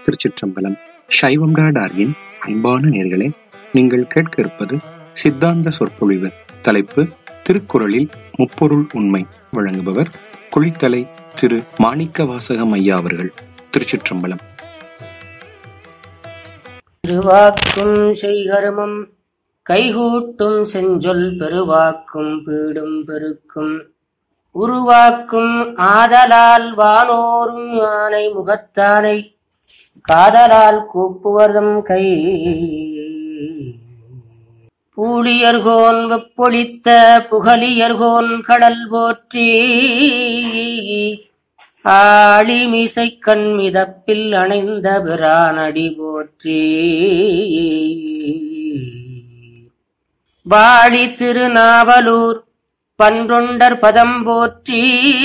திருச்சிற்றம்பலம் சைவம் டார்கின் அன்பான நேர்களே நீங்கள் கேட்க இருப்பது சித்தாந்த சொற்பொழிவு தலைப்பு திருக்குறளில் முப்பொருள் உண்மை வழங்குபவர் குளித்தலை திரு மாணிக்க வாசகம் ஐயா அவர்கள் திருச்சிற்றம்பலம் திருவாக்கும் செய்கருமம் கைகூட்டும் செஞ்சொல் பெருவாக்கும் பீடும் பெருக்கும் உருவாக்கும் ஆதலால் வானோரும் ஆனை முகத்தானை காதலால் கூப்புவதும் கை பூழியர்கோன் வெப்பொழித்த புகழியர்கோன் கடல் போற்றி ஆழிமிசை கண் மிதப்பில் அணைந்த பிரானடி போற்றி வாழி திருநாவலூர் பன்றொண்டர் பதம் போற்றி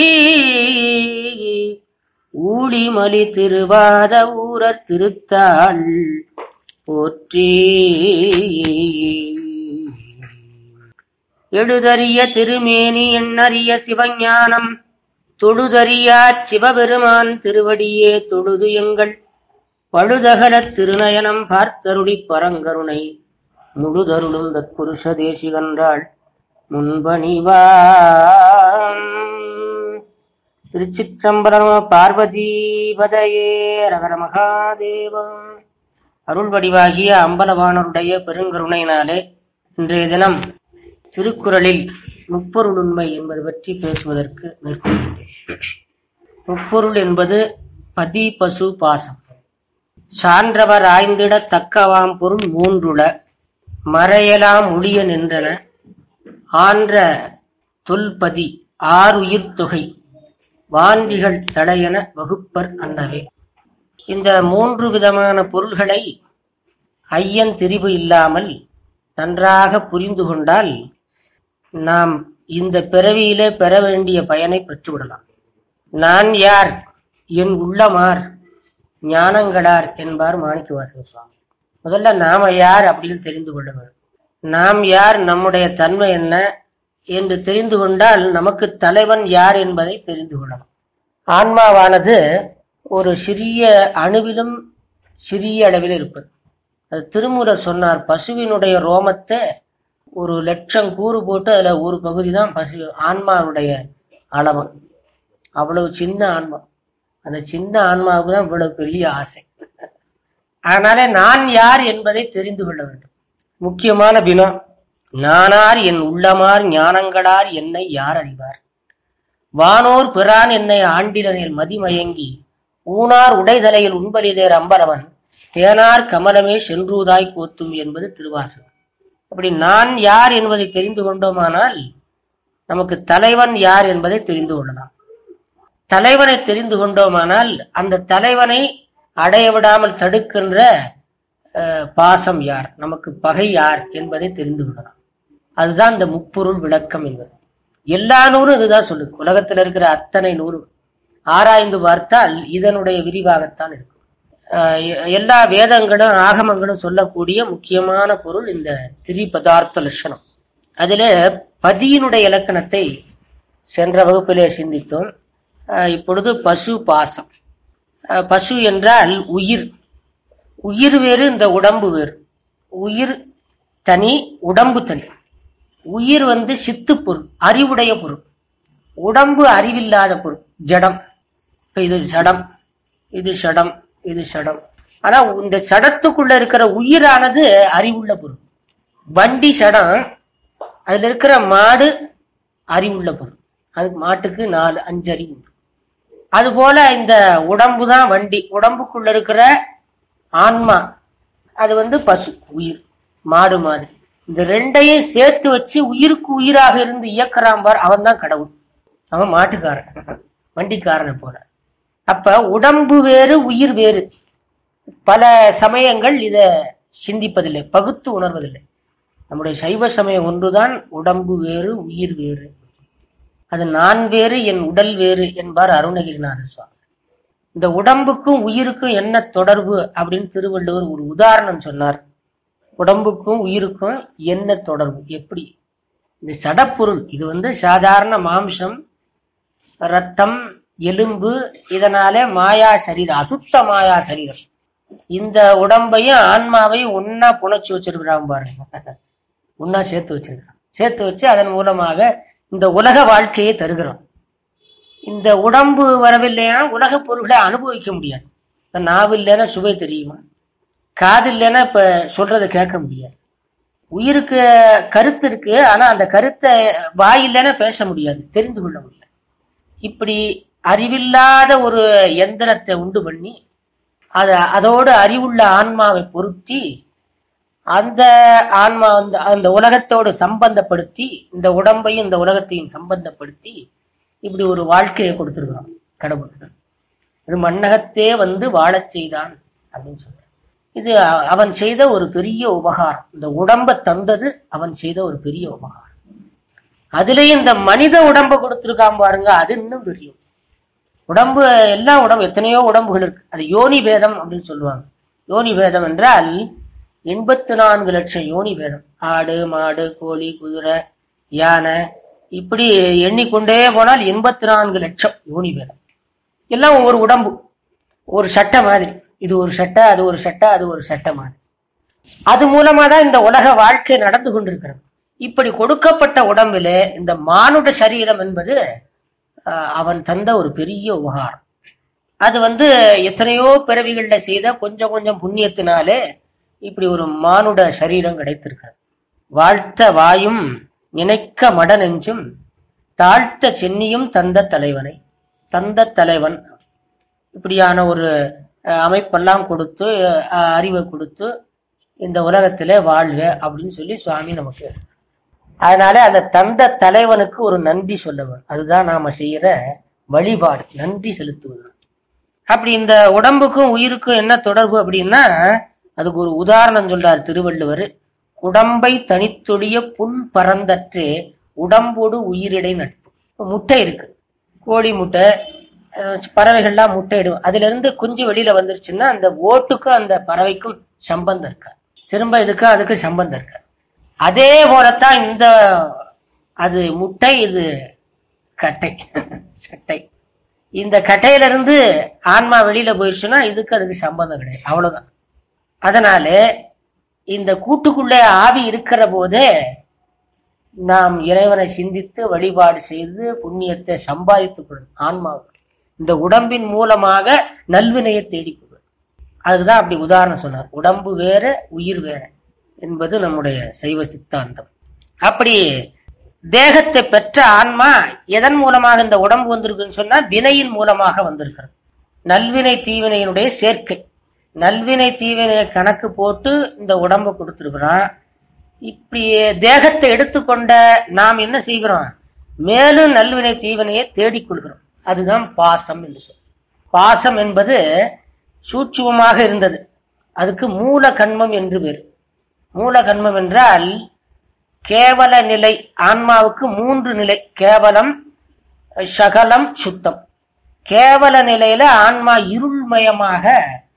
ஊழிமலி திருவாத ஊரர் திருத்தாள் போற்றி எழுதறிய திருமேனி எண்ணறிய சிவஞானம் தொழுதறியாச் சிவபெருமான் திருவடியே தொழுது எங்கள் பழுதகலத் திருநயனம் பார்த்தருளிப் பரங்கருணை முழுதருளும் தற்குருஷ தேசிகன்றாள் முன்பணிவாம் திருச்சிற்றம்பலம் பார்வதி பதையே ரகர மகாதேவம் அருள் வடிவாகிய அம்பலவானருடைய பெருங்கருணையினாலே இன்றைய தினம் திருக்குறளில் முப்பொருள் உண்மை என்பது பற்றி பேசுவதற்கு மேற்கொள்கின்றேன் முப்பொருள் என்பது பதி பசு பாசம் சான்றவர் ஆய்ந்திட தக்கவாம் பொருள் மூன்றுள மறையலாம் ஒளிய நின்றன ஆன்ற தொல்பதி ஆறுயிர் தொகை வாந்திகள் தடையென வகுப்பர் அன்னவே இந்த மூன்று விதமான பொருள்களை ஐயன் திரிவு இல்லாமல் நன்றாக புரிந்து கொண்டால் நாம் இந்த பிறவியிலே பெற வேண்டிய பயனை பெற்றுவிடலாம் நான் யார் என் உள்ளமார் ஞானங்களார் என்பார் மாணிக்கவாசக சுவாமி முதல்ல நாம யார் அப்படின்னு தெரிந்து கொள்ள வேண்டும் நாம் யார் நம்முடைய தன்மை என்ன என்று தெரிந்து கொண்டால் நமக்கு தலைவன் யார் என்பதை தெரிந்து கொள்ளலாம் ஆன்மாவானது ஒரு சிறிய அணுவிலும் சிறிய அளவில் இருப்பது அது திருமுறை சொன்னார் பசுவினுடைய ரோமத்தை ஒரு லட்சம் கூறு போட்டு அதுல ஒரு பகுதி தான் பசு ஆன்மாவுடைய அளவு அவ்வளவு சின்ன ஆன்மா அந்த சின்ன ஆன்மாவுக்கு தான் இவ்வளவு பெரிய ஆசை அதனால நான் யார் என்பதை தெரிந்து கொள்ள வேண்டும் முக்கியமான தினம் நானார் என் உள்ளமார் ஞானங்களார் என்னை யார் அறிவார் வானோர் பிரான் என்னை ஆண்டிலனில் மதிமயங்கி ஊனார் உடைதலையில் உண்பலிதேர் அம்பரவன் தேனார் கமலமே சென்றூதாய் போத்தும் என்பது திருவாசகம் அப்படி நான் யார் என்பதை தெரிந்து கொண்டோமானால் நமக்கு தலைவன் யார் என்பதை தெரிந்து கொள்ளலாம் தலைவனை தெரிந்து கொண்டோமானால் அந்த தலைவனை அடைய விடாமல் தடுக்கின்ற அஹ், பாசம் யார் நமக்கு பகை யார் என்பதை தெரிந்து கொள்ளலாம் அதுதான் இந்த முப்பொருள் விளக்கம் என்பது எல்லா நூறும் இதுதான் சொல்லுது உலகத்தில் இருக்கிற அத்தனை நூறும் ஆராய்ந்து பார்த்தால் இதனுடைய விரிவாகத்தான் இருக்கும் அஹ் எ- எல்லா வேதங்களும் ஆகமங்களும் சொல்லக்கூடிய முக்கியமான பொருள் இந்த திரிபதார்த்த லட்சணம் அதிலே பதியினுடைய இலக்கணத்தை சென்ற வகுப்பிலே சிந்தித்தோம் அஹ் இப்பொழுது பசு பாசம் அஹ் பசு என்றால் உயிர் உயிர் வேறு இந்த உடம்பு வேறு உயிர் தனி உடம்பு தனி உயிர் வந்து சித்து பொருள் அறிவுடைய பொருள் உடம்பு அறிவில்லாத பொருள் ஜடம் இப்ப இது ஜடம் இது ஷடம் இது ஷடம் ஆனா இந்த சடத்துக்குள்ள இருக்கிற உயிரானது அறிவுள்ள பொருள் வண்டி சடம் அதுல இருக்கிற மாடு அறிவுள்ள பொருள் அது மாட்டுக்கு நாலு அஞ்சு அறிவு உண்டு அதுபோல இந்த உடம்பு தான் வண்டி உடம்புக்குள்ள இருக்கிற ஆன்மா அது வந்து பசு உயிர் மாடு மாதிரி இந்த ரெண்டையும் சேர்த்து வச்சு உயிருக்கு உயிராக இருந்து இயக்குறான் பார் அவன் தான் கடவுள் அவன் மாட்டுக்காரன் வண்டிக்காரனை போல அப்ப உடம்பு வேறு உயிர் வேறு பல சமயங்கள் இத சிந்திப்பதில்லை பகுத்து உணர்வதில்லை நம்முடைய சைவ சமயம் ஒன்றுதான் உடம்பு வேறு உயிர் வேறு அது நான் வேறு என் உடல் வேறு என்பார் அருணகிரிநாத சுவாமி இந்த உடம்புக்கும் உயிருக்கும் என்ன தொடர்பு அப்படின்னு திருவள்ளுவர் ஒரு உதாரணம் சொன்னார் உடம்புக்கும் உயிருக்கும் என்ன தொடர்பு எப்படி இந்த சடப்பொருள் இது வந்து சாதாரண மாம்சம் ரத்தம் எலும்பு இதனாலே மாயா சரீரம் அசுத்த மாயா சரீரம் இந்த உடம்பையும் ஆன்மாவையும் ஒன்னா புணைச்சு வச்சிருக்கிறான் பாருங்க ஒன்னா சேர்த்து வச்சிருக்கிறான் சேர்த்து வச்சு அதன் மூலமாக இந்த உலக வாழ்க்கையை தருகிறோம் இந்த உடம்பு வரவில்லையா உலக பொருள்களை அனுபவிக்க முடியாது இப்ப நாவு இல்லைன்னா சுவை தெரியுமா காது இல்லைன்னா இப்ப சொல்றதை கேட்க முடியாது உயிருக்கு கருத்து இருக்கு ஆனா அந்த கருத்தை வாய் இல்லைன்னா பேச முடியாது தெரிந்து கொள்ள முடியாது இப்படி அறிவில்லாத ஒரு எந்திரத்தை உண்டு பண்ணி அத அதோடு அறிவுள்ள ஆன்மாவை பொருத்தி அந்த ஆன்மா அந்த அந்த உலகத்தோடு சம்பந்தப்படுத்தி இந்த உடம்பையும் இந்த உலகத்தையும் சம்பந்தப்படுத்தி இப்படி ஒரு வாழ்க்கையை கொடுத்திருக்கிறோம் கடவுள் இது மண்ணகத்தே வந்து வாழச் செய்தான் அப்படின்னு சொல்ற இது அ- அவன் செய்த ஒரு பெரிய உபகாரம் இந்த உடம்ப தந்தது அவன் செய்த ஒரு பெரிய உபகாரம் அதுலயும் இந்த மனித உடம்ப கொடுத்திருக்கான் பாருங்க அது இன்னும் பெரிய உடம்பு எல்லா உடம்பு எத்தனையோ உடம்புகள் இருக்கு அது யோனி பேதம் அப்படின்னு சொல்லுவாங்க யோனி பேதம் என்றால் எண்பத்தி நான்கு லட்சம் யோனி பேதம் ஆடு மாடு கோழி குதிரை யானை இப்படி எண்ணிக்கொண்டே போனால் எண்பத்தி நான்கு லட்சம் யோனி பேதம் எல்லாம் ஒவ்வொரு உடம்பு ஒரு சட்டை மாதிரி இது ஒரு சட்டை அது ஒரு சட்டை அது ஒரு சட்டை மாதிரி அது மூலமா தான் இந்த உலக வாழ்க்கை நடந்து கொண்டிருக்கிறது இப்படி கொடுக்கப்பட்ட உடம்பிலே இந்த மானுட சரீரம் என்பது ஆஹ், அவன் தந்த ஒரு பெரிய உபகாரம் அது வந்து எத்தனையோ பிறவிகள்ல செய்த கொஞ்சம் கொஞ்சம் புண்ணியத்தினாலே இப்படி ஒரு மானுட சரீரம் கிடைத்திருக்கிறது வாழ்த்த வாயும் நினைக்க மட நெஞ்சும் தாழ்த்த சென்னியும் தந்த தலைவனை தந்த தலைவன் இப்படியான ஒரு அஹ், அமைப்பெல்லாம் கொடுத்து அஹ், அறிவை கொடுத்து இந்த உலகத்திலே வாழ்க அப்படின்னு சொல்லி சுவாமி நமக்கு அதனால அந்த தந்த தலைவனுக்கு ஒரு நன்றி சொல்லவன் அதுதான் நாம செய்யற வழிபாடு நன்றி செலுத்துவது அப்படி இந்த உடம்புக்கும் உயிருக்கும் என்ன தொடர்பு அப்படின்னா அதுக்கு ஒரு உதாரணம் சொல்றார் திருவள்ளுவர் உடம்பை தனித்தொழிய புண் பறந்தற்றே உடம்போடு உயிரிடை நட்பு இப்ப முட்டை இருக்கு கோழி முட்டை அஹ் பறவைகள்லாம் முட்டையிடும் அதுல இருந்து குஞ்சு வெளியில வந்துருச்சுன்னா அந்த ஓட்டுக்கும் அந்த பறவைக்கும் சம்பந்தம் இருக்கா திரும்ப இதுக்கும் அதுக்கு சம்பந்தம் இருக்கா அதே போலத்தான் இந்த அது முட்டை இது கட்டை சட்டை இந்த கட்டையில இருந்து ஆன்மா வெளியில போயிடுச்சுன்னா இதுக்கு அதுக்கு சம்பந்தம் கிடையாது அவ்வளவுதான் அதனால இந்த கூட்டுக்குள்ளே ஆவி இருக்கிற போதே நாம் இறைவனை சிந்தித்து வழிபாடு செய்து புண்ணியத்தை சம்பாதித்துக் கொள்ளும் ஆன்மாவுக்கு இந்த உடம்பின் மூலமாக நல்வினையை தேடிக்கொள்வது அதுதான் அப்படி உதாரணம் சொன்னார் உடம்பு வேற உயிர் வேற என்பது நம்முடைய சைவ சித்தாந்தம் அப்படி தேகத்தை பெற்ற ஆன்மா எதன் மூலமாக இந்த உடம்பு வந்திருக்குன்னு சொன்னா வினையின் மூலமாக வந்திருக்கிறது நல்வினை தீவினையினுடைய சேர்க்கை நல்வினை தீவினையை கணக்கு போட்டு இந்த உடம்பை கொடுத்திருக்கிறான் இப்படி தேகத்தை எடுத்துக்கொண்ட நாம் என்ன செய்கிறோம் மேலும் நல்வினை தீவினையை தேடிக்கொள்கிறோம் அதுதான் பாசம் என்று சொல் பாசம் என்பது சூட்சுமமாக இருந்தது அதுக்கு மூல கண்மம் என்று பேர் மூல கண்மம் என்றால் கேவல நிலை ஆன்மாவுக்கு மூன்று நிலை கேவலம் சகலம் சுத்தம் கேவல நிலையில ஆன்மா இருள்மயமாக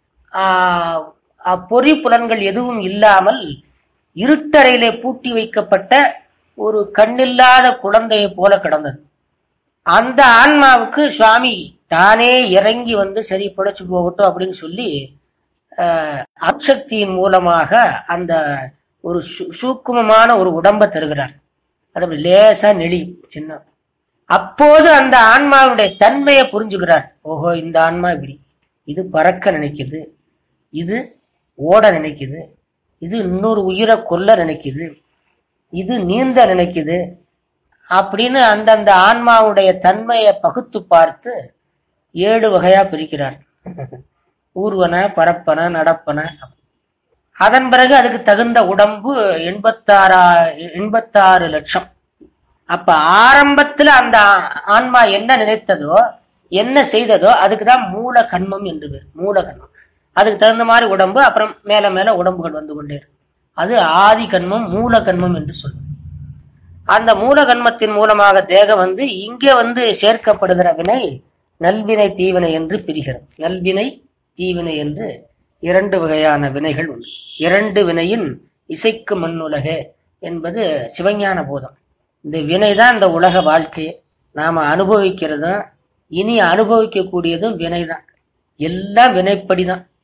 ஆஹ், ஆஹ், பொறி புலன்கள் எதுவும் இல்லாமல் இருட்டறையிலே பூட்டி வைக்கப்பட்ட ஒரு கண்ணில்லாத குழந்தையை போல கிடந்தது அந்த ஆன்மாவுக்கு சுவாமி தானே இறங்கி வந்து சரி பிழைச்சு போகட்டும் அப்படின்னு சொல்லி ஆஹ், அருட்சக்தியின் மூலமாக அந்த ஒரு சு- சூக்குமமான ஒரு உடம்பை தருகிறார் அது அப்படி லேசா நெளி சின்ன அப்போது அந்த ஆன்மாவுடைய தன்மையை புரிஞ்சுக்கிறார் ஓஹோ இந்த ஆன்மா இப்படி இது பறக்க நினைக்குது இது ஓட நினைக்குது இது இன்னொரு உயிரை கொல்ல நினைக்குது இது நீந்த நினைக்குது அப்படின்னு அந்தந்த ஆன்மாவுடைய தன்மையை பகுத்து பார்த்து ஏழு வகையா பிரிக்கிறார் ஊர்வன பரப்பன நடப்பன அதன் பிறகு அதுக்கு தகுந்த உடம்பு எண்பத்தாறா எண்பத்தாறு லட்சம் அப்ப ஆரம்பத்துல அந்த ஆ- ஆன்மா என்ன நினைத்ததோ என்ன செய்ததோ அதுக்குதான் மூல கண்மம் என்று பேர் மூல கண்மம் அதுக்கு தகுந்த மாதிரி உடம்பு அப்புறம் மேல மேல உடம்புகள் வந்து கொண்டே இருக்கு அது ஆதி கண்மம் மூல கண்மம் என்று சொல்லுவோம் அந்த மூல கண்மத்தின் மூலமாக தேகம் வந்து இங்கே வந்து சேர்க்கப்படுகிற வினை நல்வினை தீவினை என்று பிரிகிறது நல்வினை தீவினை என்று இரண்டு வகையான வினைகள் உண்டு இரண்டு வினையின் இசைக்கு மண்ணுலகே என்பது சிவஞான போதம் இந்த வினை தான் இந்த உலக வாழ்க்கையை நாம அனுபவிக்கிறதும் இனி அனுபவிக்க கூடியதும் வினை தான் எல்லாம் வினைப்படிதான்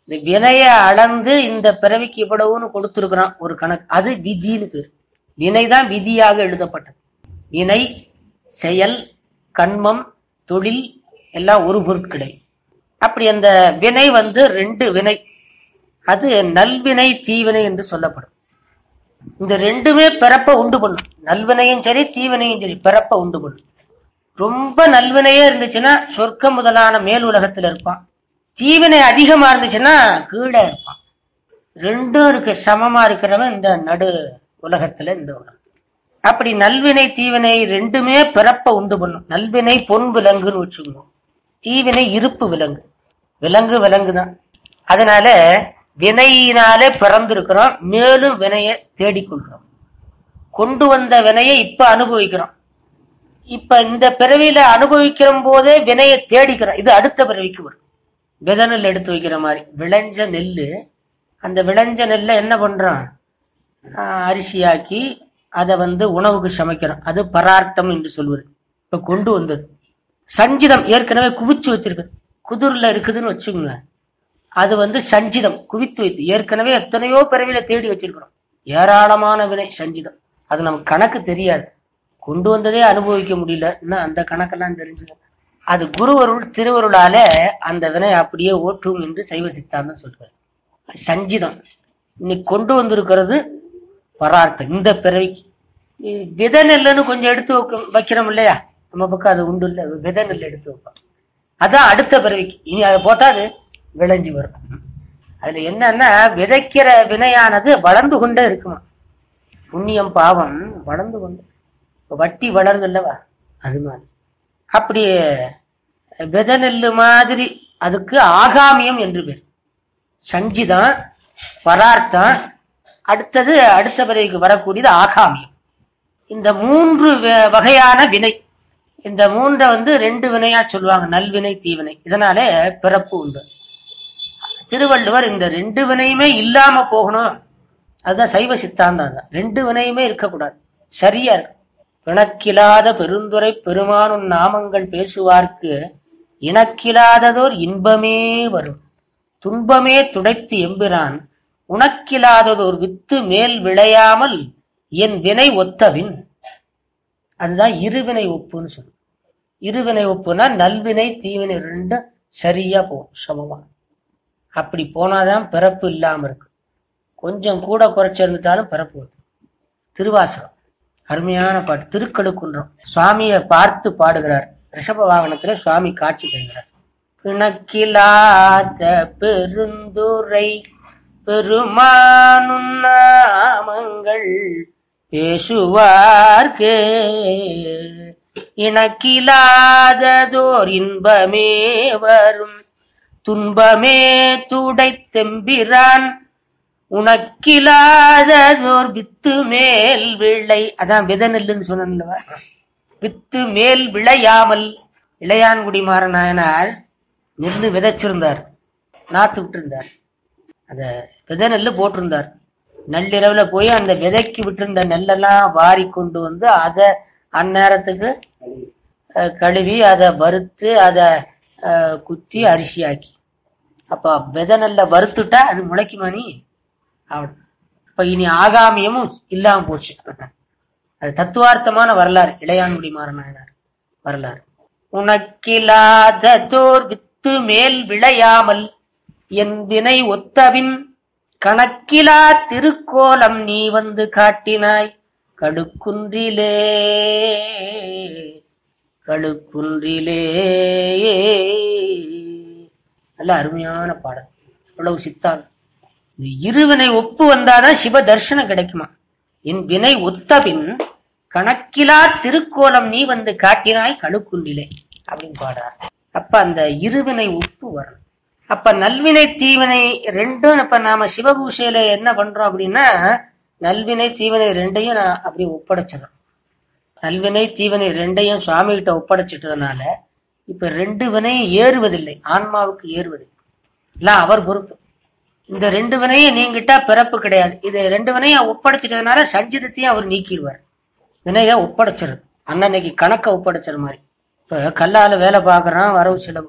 இந்த வினைய அளந்து இந்த பிறவிக்கு இவ்வளவுன்னு கொடுத்திருக்கிறான் ஒரு கணக்கு அது விதின்னு பேர் வினைதான் விதியாக எழுதப்பட்டது வினை செயல் கண்மம் தொழில் எல்லாம் ஒரு பொருட்களே அப்படி அந்த வினை வந்து ரெண்டு வினை அது நல்வினை தீவினை என்று சொல்லப்படும் இந்த ரெண்டுமே பிறப்ப உண்டு பண்ணும் நல்வினையும் சரி தீவினையும் சரி பிறப்ப உண்டு பண்ணும் ரொம்ப நல்வினையே இருந்துச்சுன்னா சொர்க்கம் முதலான மேல் உலகத்துல இருப்பான் தீவினை அதிகமா இருந்துச்சுன்னா கீழே இருப்பான் ரெண்டும் இருக்கு சமமா இருக்கிறவன் இந்த நடு உலகத்துல இந்த உலகம் அப்படி நல்வினை தீவினை ரெண்டுமே பிறப்ப உண்டு பண்ணும் நல்வினை பொன் விலங்குன்னு வச்சுக்கணும் தீவினை இருப்பு விலங்கு விலங்கு விலங்கு தான் அதனால வினையினாலே பிறந்திருக்கிறோம் மேலும் வினையை தேடிக்கொள்கிறோம் கொண்டு வந்த வினையை இப்ப அனுபவிக்கிறோம் இப்ப இந்த பிறவியில அனுபவிக்கிற போதே வினையை தேடிக்கிறோம் இது அடுத்த பிறவிக்கு வரும் விதை நெல் எடுத்து வைக்கிற மாதிரி விளைஞ்ச நெல்லு அந்த விளைஞ்ச நெல்லை என்ன பண்றோம் ஆஹ் அரிசியாக்கி அதை வந்து உணவுக்கு சமைக்கிறோம் அது பரார்த்தம் என்று சொல்வது இப்ப கொண்டு வந்தது சஞ்சிதம் ஏற்கனவே குவிச்சு வச்சிருக்கு குதிர்ல இருக்குதுன்னு வச்சுக்கோங்க அது வந்து சஞ்சிதம் குவித்து வைத்து ஏற்கனவே எத்தனையோ பிறவில தேடி வச்சிருக்கிறோம் ஏராளமான வினை சஞ்சிதம் அது நமக்கு கணக்கு தெரியாது கொண்டு வந்ததே அனுபவிக்க முடியல இன்னும் அந்த கணக்கெல்லாம் தெரிஞ்சது அது குருவருள் திருவருளால அந்த வினை அப்படியே ஓட்டும் என்று சைவ சித்தாந்தம் சொல்றாரு சஞ்சிதம் இன்னைக்கு கொண்டு வந்திருக்கிறது பரார்த்தம் இந்த பிறவிக்கு இ- விதை நெல்லுன்னு கொஞ்சம் எடுத்து வைக்க- வைக்கிறோம் இல்லையா நம்ம பக்கம் அது உண்டு இல்ல விதை நெல் எடுத்து வைப்போம் அதான் அடுத்த பிறவிக்கு இனி அதை போட்டா அது விளைஞ்சு வரும் அதுல என்னன்னா விதைக்கிற வினையானது வளர்ந்து கொண்டே இருக்குமா புண்ணியம் பாவம் வளர்ந்து கொண்டு இப்ப வட்டி வளருது அல்லவா அது மாதிரி அப்படி விதை நெல்லு மாதிரி அதுக்கு ஆகாமியம் என்று பேர் சஞ்சிதம் பரார்த்தம் அடுத்தது அடுத்த பிறவிக்கு வரக்கூடியது ஆகாமியம் இந்த மூன்று வ- வகையான வினை இந்த மூன்றை வந்து ரெண்டு வினையா சொல்லுவாங்க நல்வினை தீவினை இதனால பிறப்பு உண்டு திருவள்ளுவர் இந்த ரெண்டு வினையுமே இல்லாம போகணும் அதுதான் சைவ சித்தாந்தம் தான் ரெண்டு வினையுமே இருக்கக்கூடாது சரியா இருக்கு பிணக்கிலாத பெருந்துரை பெருமானும் நாமங்கள் பேசுவார்க்கு இணக்கிலாததோர் இன்பமே வரும் துன்பமே துடைத்து எம்பிரான் உனக்கிலாததோர் வித்து மேல் விளையாமல் என் வினை ஒத்தவின் அதுதான் இருவினை ஒப்புன்னு சொல்லு இருவினை ஒப்புனா நல்வினை தீவினை ரெண்டும் சரியா போகும் சமமா அப்படி போனாதான் பிறப்பு இல்லாம இருக்கு கொஞ்சம் கூட குறைச்சிருந்துட்டாலும் பிறப்பு வரும் திருவாசகம் அருமையான பாட்டு திருக்கழுக்குன்றம் சுவாமியை பார்த்து பாடுகிறார் ரிஷப வாகனத்துல சுவாமி காட்சி தருகிறார் பிணக்கிலாத பெருந்துரை பெருமானும் நாமங்கள் பேசுவார்க்கு இணக்கிலாததோர் இன்பமே வரும் துன்பமே துடைத்தெம்பிரான் உனக்கிலாததோர் வித்து மேல் விளை அதான் வித நெல்லுன்னு சொன்னல்லவா வித்து மேல் விளையாமல் இளையான்குடி மாறனாயனார் நெல்லு விதைச்சிருந்தார் நாத்து விட்டிருந்தார் அத விதை நெல்லு போட்டிருந்தார் நள்ளிரவுல போய் அந்த விதைக்கு விட்டிருந்த நெல்லெல்லாம் வாரி கொண்டு வந்து அதை அந்நேரத்துக்கு அஹ், கழுவி அதை வறுத்து அதை அஹ், குத்தி அரிசியாக்கி அப்ப விதை நெல்லை வறுத்துட்டா அது முளைக்குமா நீ அவன் இப்ப இனி ஆகாமியமும் இல்லாம போச்சு அது தத்துவார்த்தமான வரலாறு இளையான்குடி மாறனாயனார் வரலாறு உனக்கிலாததோர் வித்து மேல் விளையாமல் என் வினை ஒத்தவின் கணக்கிலா திருக்கோலம் நீ வந்து காட்டினாய் கடுக்குன்றிலே கடுக்குன்றிலே நல்ல அருமையான பாடல் இவ்வளவு சித்தாந்தம் இந்த இருவினை ஒப்பு வந்தாதான் சிவ தரிசனம் கிடைக்குமா என் வினை ஒத்தபின் கணக்கிலா திருக்கோலம் நீ வந்து காட்டினாய் கழுக்குன்றிலே அப்படின்னு பாடுறார் அப்ப அந்த இருவினை ஒப்பு வரும் அப்ப நல்வினை தீவினை ரெண்டும் இப்ப நாம சிவபூஷையில என்ன பண்றோம் அப்படின்னா நல்வினை தீவினை ரெண்டையும் நான் அப்படி ஒப்படைச்சிடறோம் நல்வினை தீவினை ரெண்டையும் சுவாமி கிட்ட ஒப்படைச்சிட்டதுனால இப்ப ரெண்டு வினையும் ஏறுவதில்லை ஆன்மாவுக்கு ஏறுவதில்லை எல்லாம் அவர் பொறுப்பு இந்த ரெண்டு வினையும் நீங்கிட்டா பிறப்பு கிடையாது இது ரெண்டு வினையும் ஒப்படைச்சிட்டதுனால சஞ்சிதத்தையும் அவர் நீக்கிடுவார் வினைய ஒப்படைச்சிருது அன்னன்னைக்கு கணக்க ஒப்படைச்சிற மாதிரி இப்ப கல்லால வேலை பார்க்கறான் வரவு செலவு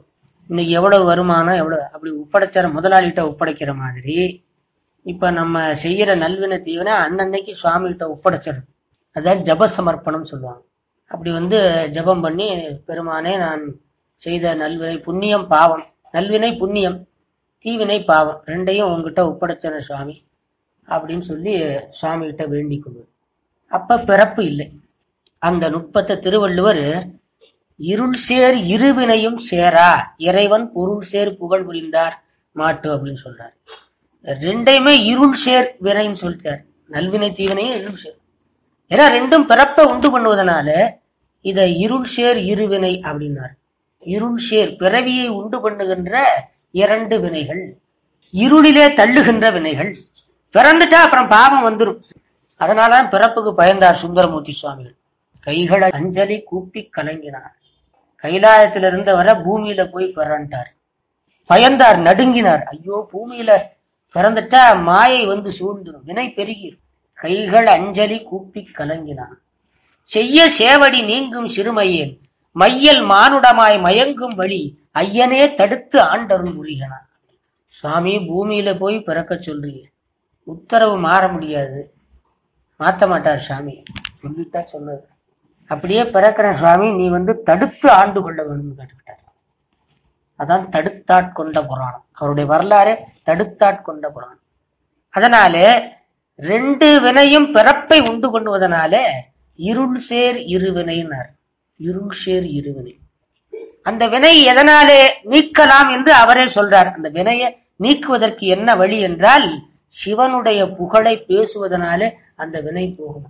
இன்னைக்கு எவ்வளவு வருமானம் எவ்வளவு அப்படி ஒப்படைச்சார முதலாளிகிட்ட ஒப்படைக்கிற மாதிரி இப்ப நம்ம செய்யற நல்வினை தீவனை அன்னன்னைக்கு சுவாமி கிட்ட ஒப்படைச்சிடணும் அதான் ஜப சமர்ப்பணம் சொல்லுவாங்க அப்படி வந்து ஜபம் பண்ணி பெருமானே நான் செய்த நல்வினை புண்ணியம் பாவம் நல்வினை புண்ணியம் தீவினை பாவம் ரெண்டையும் உங்ககிட்ட ஒப்படைச்சிட சுவாமி அப்படின்னு சொல்லி சுவாமி கிட்ட வேண்டிக் கொள்வது அப்ப பிறப்பு இல்லை அந்த நுட்பத்தை திருவள்ளுவர் இருள் சேர் இருவினையும் சேரா இறைவன் பொருள் சேர் புகழ் புரிந்தார் மாட்டு அப்படின்னு சொல்றார் ரெண்டையுமே இருள் சேர் வினைன்னு சொல்லிட்டார் நல்வினை தீவினையும் இருள் சேர் ஏன்னா ரெண்டும் பிறப்ப உண்டு பண்ணுவதனால இத இருள் சேர் இருவினை அப்படின்னார் இருள் சேர் பிறவியை உண்டு பண்ணுகின்ற இரண்டு வினைகள் இருளிலே தள்ளுகின்ற வினைகள் பிறந்துட்டா அப்புறம் பாவம் வந்துடும் அதனாலதான் பிறப்புக்கு பயந்தார் சுந்தரமூர்த்தி சுவாமிகள் கைகளை அஞ்சலி கூப்பி கலங்கினார் கைலாயத்துல இருந்தவரை பூமியில போய் பிறண்டார் பயந்தார் நடுங்கினார் ஐயோ பூமியில பிறந்துட்டா மாயை வந்து சூழ்ந்துடும் வினை பெருகிடும் கைகள் அஞ்சலி கூப்பி கலங்கினான் செய்ய சேவடி நீங்கும் சிறுமையேன் மையல் மானுடமாய் மயங்கும் வழி ஐயனே தடுத்து ஆண்டருள் உரிகனான் சுவாமி பூமியில போய் பிறக்க சொல்றீங்க உத்தரவு மாற முடியாது மாத்த மாட்டார் சுவாமி சொல்லிட்டா சொன்னது அப்படியே பிறக்கிற சுவாமி நீ வந்து தடுத்து ஆண்டு கொள்ள வேண்டும் கேட்டுக்கிட்டார் அதான் தடுத்தாட்கொண்ட புராணம் அவருடைய வரலாறு தடுத்தாட்கொண்ட புராணம் அதனாலே ரெண்டு வினையும் பிறப்பை உண்டு பண்ணுவதனால இருள் சேர் இருவினைனார் இருள் சேர் இருவினை அந்த வினை எதனாலே நீக்கலாம் என்று அவரே சொல்றார் அந்த வினையை நீக்குவதற்கு என்ன வழி என்றால் சிவனுடைய புகழை பேசுவதனாலே அந்த வினை போகும்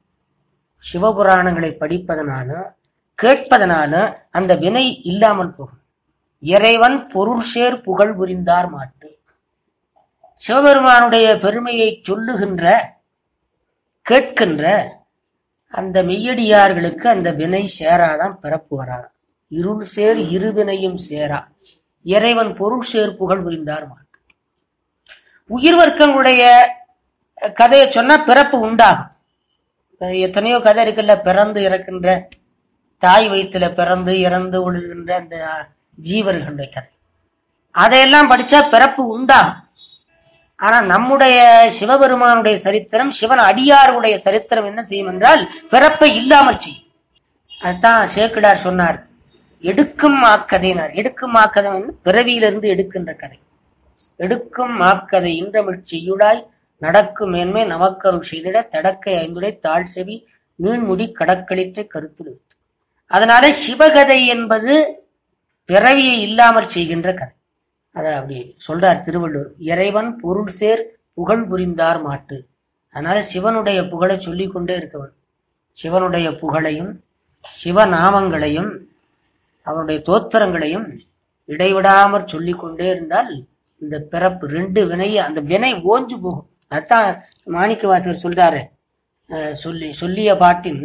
சிவபுராணங்களை படிப்பதனால கேட்பதனால அந்த வினை இல்லாமல் போகும் இறைவன் பொருள் சேர் புகழ் புரிந்தார் மாட்டு சிவபெருமானுடைய பெருமையை சொல்லுகின்ற கேட்கின்ற அந்த மெய்யடியார்களுக்கு அந்த வினை சேராதான் பிறப்பு வராது இருள் சேர் இருவினையும் சேரா இறைவன் பொருள் சேர் புகழ் புரிந்தார் மாட்டு உயிர் வர்க்கங்களுடைய கதையை சொன்னா பிறப்பு உண்டாகும் எத்தனையோ கதை இருக்குல்ல பிறந்து இறக்கின்ற தாய் வயிற்றுல பிறந்து இறந்து விழுகின்ற அந்த ஜீவர்களுடைய கதை அதையெல்லாம் படிச்சா பிறப்பு உண்டாகும் ஆனா நம்முடைய சிவபெருமானுடைய சரித்திரம் சிவன் அடியாருடைய சரித்திரம் என்ன செய்யும் என்றால் பிறப்பை இல்லாமல் செய்யும் அதுதான் சேக்கிடார் சொன்னார் எடுக்கும் மாக்கதைனார் எடுக்கும் மாக்கதை வந்து பிறவியிலிருந்து எடுக்கின்ற கதை எடுக்கும் மாக்கதை இன்றமிழ் செய்யுளாய் நடக்கும் மேன்மை நமக்கருள் செய்திட தடக்கை ஐந்துடை தாழ் செவி நீண்முடி கடக்களிற்ற கருத்தில் அதனால சிவகதை என்பது பிறவியை இல்லாமல் செய்கின்ற கதை அத அப்படி சொல்றார் திருவள்ளுவர் இறைவன் பொருள் சேர் புகழ் புரிந்தார் மாட்டு அதனால சிவனுடைய புகழை சொல்லிக் கொண்டே இருக்கவன் சிவனுடைய புகழையும் சிவநாமங்களையும் அவனுடைய தோத்திரங்களையும் இடைவிடாமற் சொல்லிக் கொண்டே இருந்தால் இந்த பிறப்பு ரெண்டு வினைய அந்த வினை ஓஞ்சு போகும் அதான் மாணிக்க வாசகர் சொல்றாரு அஹ் சொல்லி சொல்லிய பாட்டின்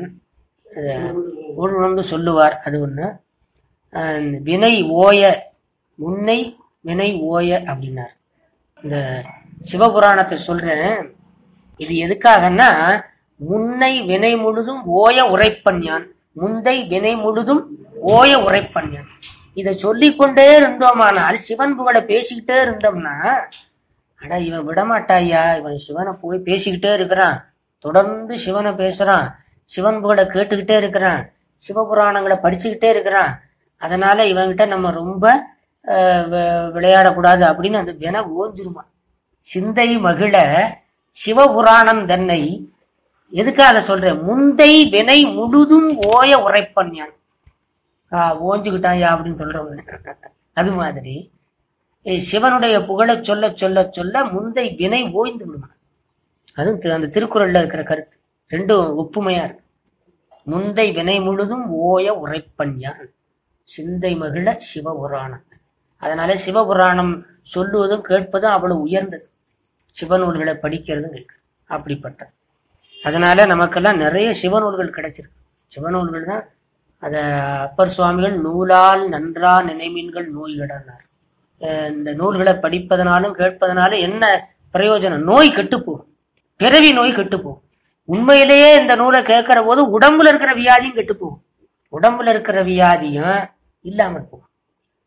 உணர்ந்து சொல்லுவார் அது ஒண்ணு அஹ் வினை ஓய முன்னை வினை ஓய அப்படின்னார் இந்த சிவபுராணத்தை சொல்றேன் இது எதுக்காகன்னா முன்னை வினை முழுதும் ஓய உரைப்பன் யான் முந்தை வினை முழுதும் ஓய உரைப்பன் யான் இதை சொல்லிக்கொண்டே இருந்தோமானால் சிவன் புகழை பேசிக்கிட்டே இருந்தோம்னா அட இவன் விடமாட்டாயா இவன் சிவனை போய் பேசிக்கிட்டே இருக்கிறான் தொடர்ந்து சிவனை பேசுறான் சிவன் புகழை கேட்டுக்கிட்டே இருக்கிறான் சிவபுராணங்களை படிச்சுக்கிட்டே இருக்கிறான் அதனால இவன்கிட்ட நம்ம ரொம்ப அஹ், வி- விளையாடக்கூடாது அப்படின்னு அந்த வினை ஓஞ்சிருமா சிந்தை மகிழ சிவபுராணம் தன்னை எதுக்காக சொல்றேன் முந்தை வினை முழுதும் ஓய உரைப்பன் யான் ஆஹ் ஓஞ்சுக்கிட்டாயா அப்படின்னு சொல்றவங்க அது மாதிரி ஏய், சிவனுடைய புகழை சொல்ல சொல்ல சொல்ல முந்தை வினை ஓய்ந்து விடுமா அதுவும் தி- அந்த திருக்குறள்ல இருக்கிற கருத்து ரெண்டும் ஒப்புமையா இருக்கு முந்தை வினை முழுதும் ஓய உரைப்பன் யான் சிந்தை மகிழ சிவபுராணம் அதனால சிவபுராணம் சொல்லுவதும் கேட்பதும் அவ்வளவு உயர்ந்தது சிவநூல்களை படிக்கிறதும் கேட்கிறது அப்படிப்பட்ட அதனால நமக்கெல்லாம் நிறைய சிவநூல்கள் கிடைச்சிருக்கு சிவநூல்கள் தான் அத அப்பர் சுவாமிகள் நூலால் நன்றா நினைமீன்கள் நோய்கடனார் அஹ் இந்த நூல்களை படிப்பதனாலும் கேட்பதனாலும் என்ன பிரயோஜனம் நோய் கெட்டுப்போகும் பிறவி நோய் கெட்டுப்போகும் உண்மையிலேயே இந்த நூலை கேட்கிற போது உடம்புல இருக்கிற வியாதியும் கெட்டுப்போகும் உடம்புல இருக்கிற வியாதியும் இல்லாமல் போகும்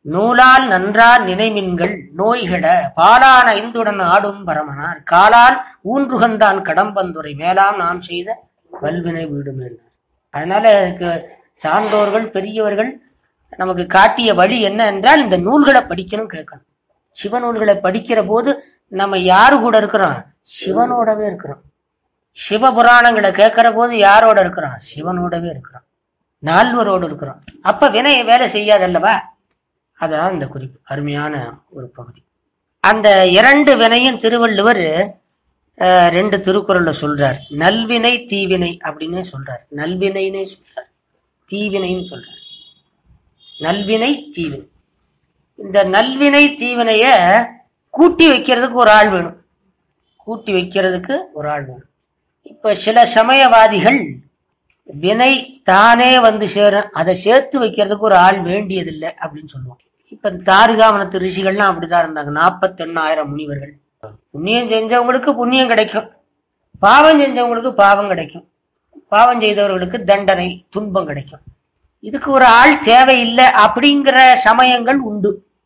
நூலால் நன்றார் நினைமின்கள் நோய்கட பாலான ஐந்துடன் ஆடும் பரமனார் காலால் ஊன்றுகந்தான் கடம்பந்துரை மேலாம் நாம் செய்த வல்வினை வீடும் என்றார் அதனால இதுக்கு சான்றோர்கள் பெரியவர்கள் நமக்கு காட்டிய வழி என்ன என்றால் இந்த நூல்களை படிக்கணும் கேட்கணும் சிவநூல்களை படிக்கிற போது நம்ம யாரு கூட இருக்கிறோம் சிவனோடவே இருக்கிறோம் சிவபுராணங்களை கேட்கிற போது யாரோட இருக்கிறோம் சிவனோடவே இருக்கிறோம் நால்வரோடு இருக்கிறோம் அப்ப வினை வேலை செய்யாதல்லவா அதான் இந்த குறிப்பு அருமையான ஒரு பகுதி அந்த இரண்டு வினையும் திருவள்ளுவர் அஹ், ரெண்டு திருக்குறள்ல சொல்றார் நல்வினை தீவினை அப்படின்னு சொல்றார் நல்வினைன்னு சொல்றார் தீவினைன்னு சொல்றார் நல்வினை தீவினை இந்த நல்வினை தீவினைய கூட்டி வைக்கிறதுக்கு ஒரு ஆள் வேணும் கூட்டி வைக்கிறதுக்கு ஒரு ஆள் வேணும் இப்ப சில சமயவாதிகள் வினை தானே வந்து சேரும் அதை சேர்த்து வைக்கிறதுக்கு ஒரு ஆள் வேண்டியதில்லை அப்படின்னு சொல்லுவோம் இப்ப தாருகாவனத்து ரிஷிகள்லாம் அப்படிதான் இருந்தாங்க நாற்பத்தி எண்ணாயிரம் முனிவர்கள் புண்ணியம் செஞ்சவங்களுக்கு புண்ணியம் கிடைக்கும் பாவம் செஞ்சவங்களுக்கு பாவம் கிடைக்கும் பாவம் செய்தவர்களுக்கு தண்டனை துன்பம் கிடைக்கும் இதுக்கு ஒரு ஆள் தேவையில்லை அப்படிங்கிற சமயங்கள் உண்டு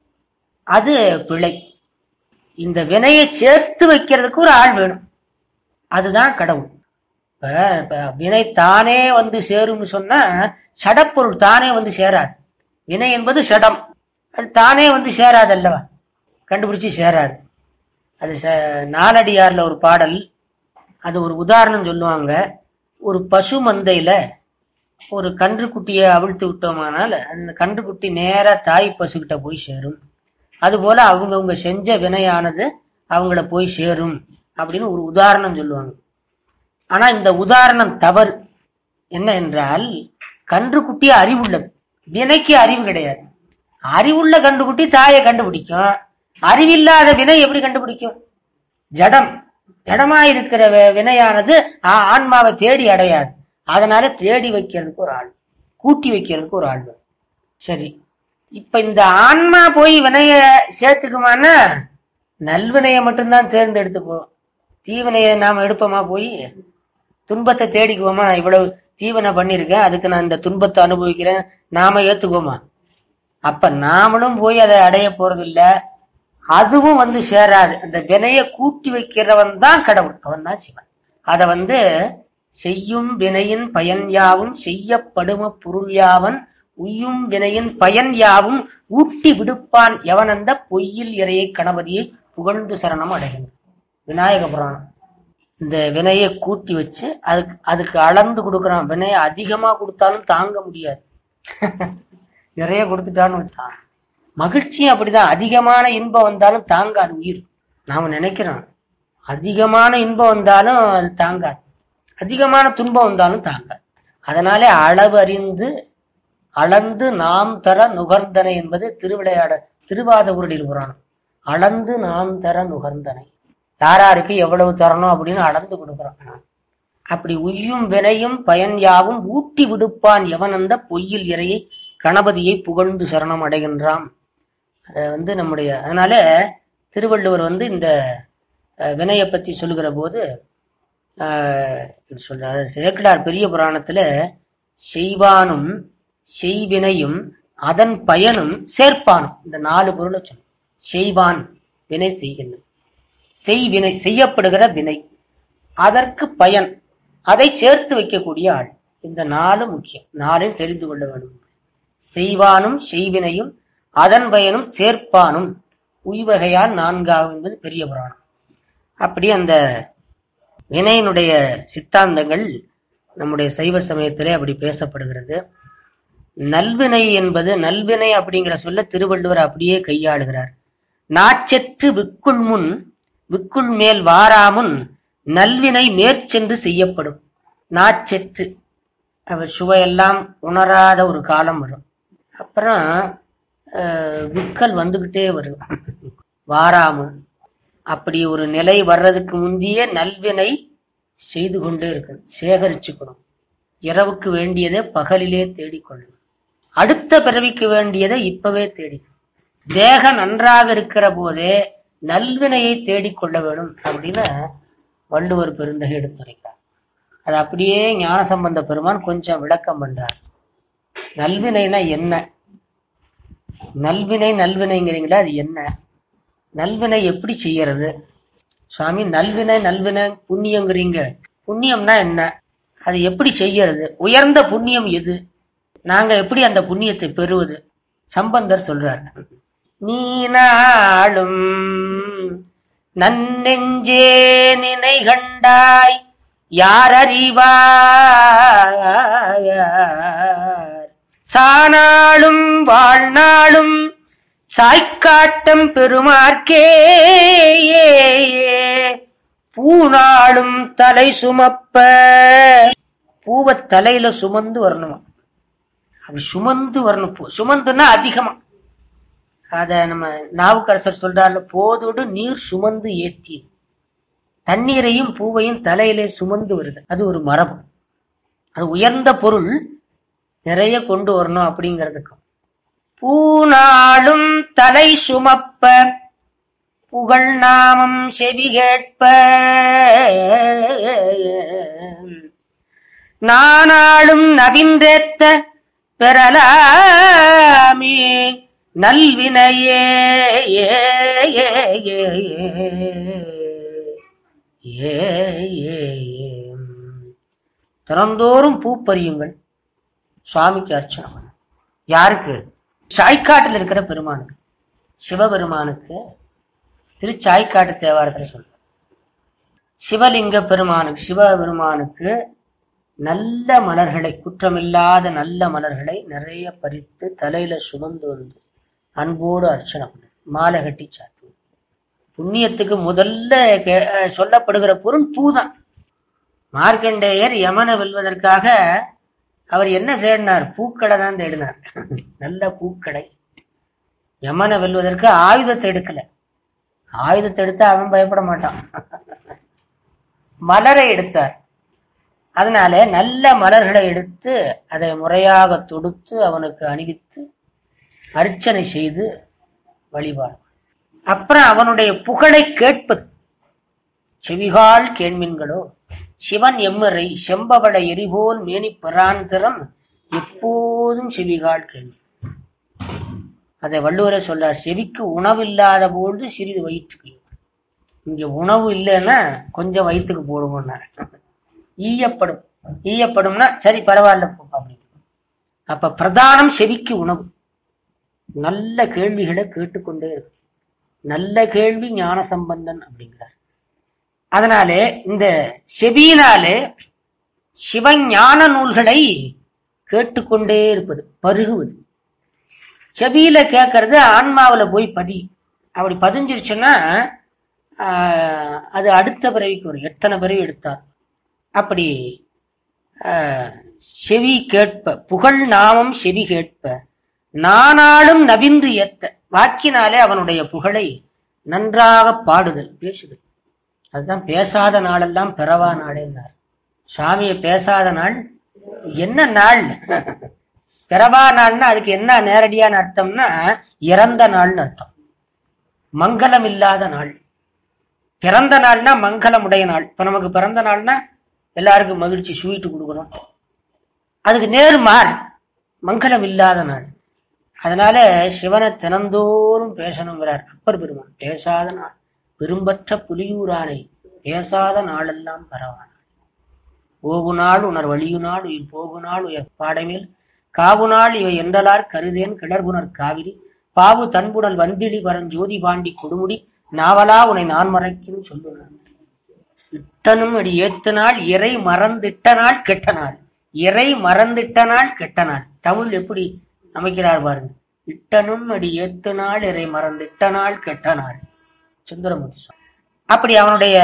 அது பிழை இந்த வினையை சேர்த்து வைக்கிறதுக்கு ஒரு ஆள் வேணும் அதுதான் கடவுள் இப்ப இப்ப வினை தானே வந்து சேரும்னு சொன்னா சடப்பொருள் தானே வந்து சேராது வினை என்பது சடம் அது தானே வந்து சேராது அல்லவா கண்டுபிடிச்சு சேராது அது ச- நாலடியார்ல ஒரு பாடல் அது ஒரு உதாரணம் சொல்லுவாங்க ஒரு பசு மந்தையில ஒரு கன்றுக்குட்டியை அவிழ்த்து விட்டோமானால் அந்த கன்றுக்குட்டி நேரா தாய் பசுகிட்ட போய் சேரும் அதுபோல அவங்கவுங்க செஞ்ச வினையானது அவங்கள போய் சேரும் அப்படின்னு ஒரு உதாரணம் சொல்லுவாங்க ஆனா இந்த உதாரணம் தவறு என்ன என்றால் கன்றுக்குட்டி அறிவுள்ளது வினைக்கு அறிவு கிடையாது அறிவுள்ள கன்றுக்குட்டி தாயை கண்டுபிடிக்கும் அறிவில்லாத வினை எப்படி கண்டுபிடிக்கும் ஜடம் ஜடமா இருக்கிற வி- வினையானது ஆ- ஆன்மாவை தேடி அடையாது அதனால தேடி வைக்கிறதுக்கு ஒரு ஆள் கூட்டி வைக்கிறதுக்கு ஒரு ஆள் வேணும். சரி இப்ப இந்த ஆன்மா போய் வினைய சேர்த்துக்குமானா நல்வினையை மட்டும்தான் தேர்ந்தெடுத்துக்குவோம் தீவினையை நாம எடுப்போமா போய் துன்பத்தை தேடிக்குவோமா நான் இவ்வளவு தீவனை பண்ணிருக்கேன் அதுக்கு நான் இந்த துன்பத்தை அனுபவிக்கிறேன் நாம ஏத்துக்குவோமா அப்ப நாமளும் போய் அதை அடைய போறது இல்ல அதுவும் வந்து சேராது அந்த வினைய கூட்டி வைக்கிறவன் தான் கடவுள் அவன் தான் சிவன் அத வந்து செய்யும் வினையின் பயன் யாவும் செய்யப்படும பொருள் யாவன் உய்யும் வினையின் பயன் யாவும் ஊட்டி விடுப்பான் எவன் அந்த பொய்யில் இறையை கணபதியை புகழ்ந்து சரணம் அடைகின்றான் விநாயக புராணம் இந்த வினையை கூட்டி வச்சு அதுக்கு அதுக்கு அளந்து கொடுக்கறான் வினையை அதிகமா கொடுத்தாலும் தாங்க முடியாது நிறைய கொடுத்துட்டான்னு வச்சான் மகிழ்ச்சியும் அப்படிதான் அதிகமான இன்பம் வந்தாலும் தாங்காது உயிர் நாம நினைக்கிறோம் அதிகமான இன்பம் வந்தாலும் அது தாங்காது அதிகமான துன்பம் வந்தாலும் தாங்காது அதனால அளவு அறிந்து அளந்து நாம் தர நுகர்ந்தனை என்பது திருவிளையாட திருவாத உருடில் புராணம் அளந்து நாம் தர நுகர்ந்தனை யாராருக்கு எவ்வளவு தரணும் அப்படின்னு அளந்து கொடுக்குறான் அப்படி உய்யும் வினையும் பயன் யாவும் ஊட்டி விடுப்பான் எவன் அந்த பொய்யில் இறையை கணபதியை புகழ்ந்து சரணம் அடைகின்றான் அத வந்து நம்முடைய அதனால திருவள்ளுவர் வந்து இந்த அஹ், வினையை பத்தி சொல்லுகிற போது ஆஹ், இது சொல்றாரு சேக்கிடார் பெரிய புராணத்துல செய்வானும் செய்வினையும் அதன் பயனும் சேர்ப்பானும் இந்த நாலு பொருளை சொல்லும் செய்வான் வினை செய்கின்ற செய்வினை செய்யப்படுகிற வினை அதற்கு பயன் அதை சேர்த்து வைக்கக்கூடிய ஆள் இந்த நாலு முக்கியம் நாளையும் தெரிந்து கொள்ள வேண்டும் செய்வானும் செய்வினையும் அதன் பயனும் சேர்ப்பானும் உய்வகையால் நான்காகும் என்பது பெரிய புராணம் அப்படி அந்த வினையினுடைய சித்தாந்தங்கள் நம்முடைய சைவ சமயத்திலே அப்படி பேசப்படுகிறது நல்வினை என்பது நல்வினை அப்படிங்கிற சொல்ல திருவள்ளுவர் அப்படியே கையாளுகிறார் நாச்செற்று விக்குள் முன் விக்குள் மேல் வாராமுன் நல்வினை மேற்சென்று செய்யப்படும் நாச்செற்று அவர் சுவையெல்லாம் உணராத ஒரு காலம் வரும் அப்புறம் அஹ், விக்கல் வந்துகிட்டே வரும் வாராமுன் அப்படி ஒரு நிலை வர்றதுக்கு முந்தியே நல்வினை செய்து கொண்டே இருக்கணும் சேகரிச்சுக்கணும் இரவுக்கு வேண்டியதை பகலிலே தேடிக்கொள்ளணும் அடுத்த பிறவிக்கு வேண்டியதை இப்பவே தேடி தேக நன்றாக இருக்கிற போதே நல்வினையை தேடிக்கொள்ள வேணும் அப்படின்னு வள்ளுவர் பெருந்தகை எடுத்துரைக்கிறார் அது அப்படியே ஞானசம்பந்த பெருமான் கொஞ்சம் விளக்கம் பண்றார் நல்வினைனா என்ன நல்வினை நல்வினைங்கிறீங்களா அது என்ன நல்வினை எப்படி செய்யறது சுவாமி நல்வினை நல்வினை புண்ணியங்கிறீங்க புண்ணியம்னா என்ன அது எப்படி செய்யறது உயர்ந்த புண்ணியம் எது நாங்க எப்படி அந்த புண்ணியத்தை பெறுவது சம்பந்தர் சொல்றார் நீ நாளும் நன்னெஞ்சே நினை கண்டாய் யார் அறிவார் சானாளும் வாழ்நாளும் சாய்க்காட்டம் பெருமார்க்கே பூநாளும் தலை சுமப்ப பூவை தலையில சுமந்து வரணுமா அப்படி சுமந்து வரணும் பூ சுமந்துன்னா அதிகமா அத நம்ம நாவுக்கரசர் சொல்றாருல போதோடு நீர் சுமந்து ஏத்தி தண்ணீரையும் பூவையும் தலையிலே சுமந்து வருது அது ஒரு மரபு அது உயர்ந்த பொருள் நிறைய கொண்டு வரணும் அப்படிங்கிறதுக்கும் பூநாளும் தலை சுமப்ப புகழ் நாமம் செவி கேட்ப நானாளும் நவின்றேத்த பெறலாமே நல்வினையே ஏ ஏ ஏ ஏ ஏ ஏ. திறந்தோறும் பூப்பறியுங்கள் சுவாமிக்கு அர்ச்சனை பண்ணு. யாருக்கு சாய்க்காட்டில் இருக்கிற பெருமானுக்கு சிவபெருமானுக்கு திருச்சாய்க்காட்டு தேவாரத்தில் சொல்ற சிவலிங்க பெருமானுக்கு சிவபெருமானுக்கு நல்ல மலர்களை குற்றமில்லாத நல்ல மலர்களை நிறைய பறித்து தலையில சுமந்து வந்து அன்போடு அர்ச்சனை பண்ணு மாலை கட்டி சாத்து புண்ணியத்துக்கு முதல்ல கே- அஹ் சொல்லப்படுகிற பொருள் பூதான் மார்க்கண்டேயர் யமனை வெல்வதற்காக அவர் என்ன தேடினார் பூக்களை தான் தேடினார் நல்ல பூக்களை யமனை வெல்வதற்கு ஆயுதத்தை எடுக்கல ஆயுதத்தை எடுத்தா அவன் பயப்பட மாட்டான் மலரை எடுத்தார் அதனால நல்ல மலர்களை எடுத்து அதை முறையாக தொடுத்து அவனுக்கு அணிவித்து அர்ச்சனை செய்து வழிபாடு அப்புறம் அவனுடைய புகழை கேட்பது செவிகால் கேண்மின்களோ சிவன் எம்மறை செம்பவள எரிபோல் மேனி பிராந்திரம் எப்போதும் செவிகால் கேள்வி அதை வள்ளுவரே சொல்றார் செவிக்கு உணவு இல்லாத பொழுது சிறிது வயிற்றுக்கு இங்க உணவு இல்லைன்னா கொஞ்சம் வயிற்றுக்கு போடுவோம்னார் ஈயப்படும் ஈயப்படும்னா சரி பரவாயில்ல போ அப்படின்னு அப்ப பிரதானம் செவிக்கு உணவு நல்ல கேள்விகளை கேட்டுக்கொண்டே இருக்கு நல்ல கேள்வி ஞான சம்பந்தன் அப்படிங்கிறார் அதனாலே இந்த செவியினாலே சிவஞான நூல்களை கேட்டுக்கொண்டே இருப்பது பருகுவது செவியில கேட்கறது ஆன்மாவுல போய் பதி அப்படி பதிஞ்சிருச்சுன்னா ஆஹ், அது அடுத்த பிறவிக்கு வரும் எத்தனை பிறவி எடுத்தார் அப்படி ஆஹ், செவி கேட்ப புகழ் நாமம் செவி கேட்ப நானாலும் நவின்று ஏத்த வாக்கினாலே அவனுடைய புகழை நன்றாக பாடுதல் பேசுதல் அதுதான் பேசாத நாளெல்லாம் பிறவா நாளேன்னார் சுவாமியை பேசாத நாள் என்ன நாள் பிறவா நாள்னா அதுக்கு என்ன நேரடியான அர்த்தம்னா இறந்த நாள்னு அர்த்தம் மங்களம் இல்லாத நாள் பிறந்த நாள்னா மங்களம் உடைய நாள் இப்ப நமக்கு பிறந்த நாள்னா எல்லாருக்கும் மகிழ்ச்சி ஸ்வீட் கொடுக்கணும் அதுக்கு நேர்மார் மங்களம் இல்லாத நாள் அதனால சிவனை தினந்தோறும் பேசணுங்கிறார் அப்பர் பெருமான் பேசாத நாள் பெரும்பற்ற புலியூரானை பேசாத நாளெல்லாம் பரவான ஓகு நாள் உணர் வழியு நாள் உயிர் போகு நாள் உயர் பாடமேல் காவு நாள் இவை என்றலார் கருதேன் கிளர்புணர் காவிரி பாவு தன்புடல் வந்திலி பரஞ்சோதி பாண்டி கொடுமுடி நாவலா உனை நான் மறைக்கும் சொல்லுனான் இட்டனும் அடி ஏத்த நாள் இறை மறந்திட்ட நாள் கெட்ட நாள் இறை மறந்திட்ட நாள் கெட்ட நாள் தமிழ் எப்படி அமைக்கிறார் பாருங்க இட்டனும் அடி ஏத்து நாள் இறை மறந்திட்ட நாள் கெட்ட நாள் சுந்தரமூர்த்தி சுவாமி. அப்படி அவனுடைய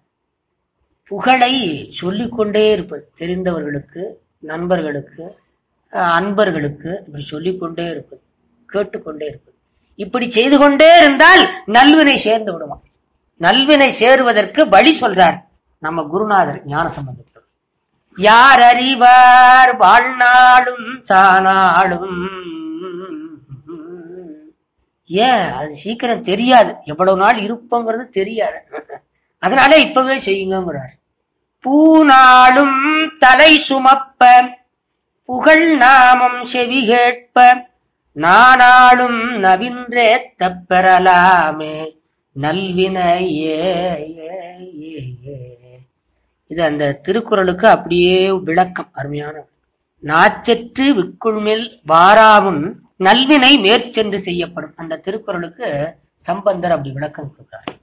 புகழை சொல்லிக்கொண்டே இருப்பது தெரிந்தவர்களுக்கு நண்பர்களுக்கு அஹ், அன்பர்களுக்கு இப்படி சொல்லிக்கொண்டே இருப்பது கேட்டுக்கொண்டே இருப்பது இப்படி செய்து கொண்டே இருந்தால் நல்வினை சேர்ந்து விடுவான் நல்வினை சேருவதற்கு வழி சொல்றார் நம்ம குருநாதர் ஞான சம்பந்தத்தில் யார் அறிவார் வாழ்நாளும் சானாளும் ஏன் அது சீக்கிரம் தெரியாது எவ்வளவு நாள் இருப்போங்கிறது தெரியாது அதனால இப்பவே செய்யுங்கிறார் பூநாளும் தலை சுமப்ப புகழ் நாமம் செவி கேட்ப நானாளும் நவின்றே தப்பெறலாமே நல்வினையே ஏ, ஏ, ஏ. இது அந்த திருக்குறளுக்கு அப்படியே விளக்கம் அருமையான நாச்சற்று விக்குள்மில் வாராவும் நல்வினை மேற்சென்று செய்யப்படும் அந்த திருக்குறளுக்கு சம்பந்தர் அப்படி விளக்கம் கொடுக்கிறார்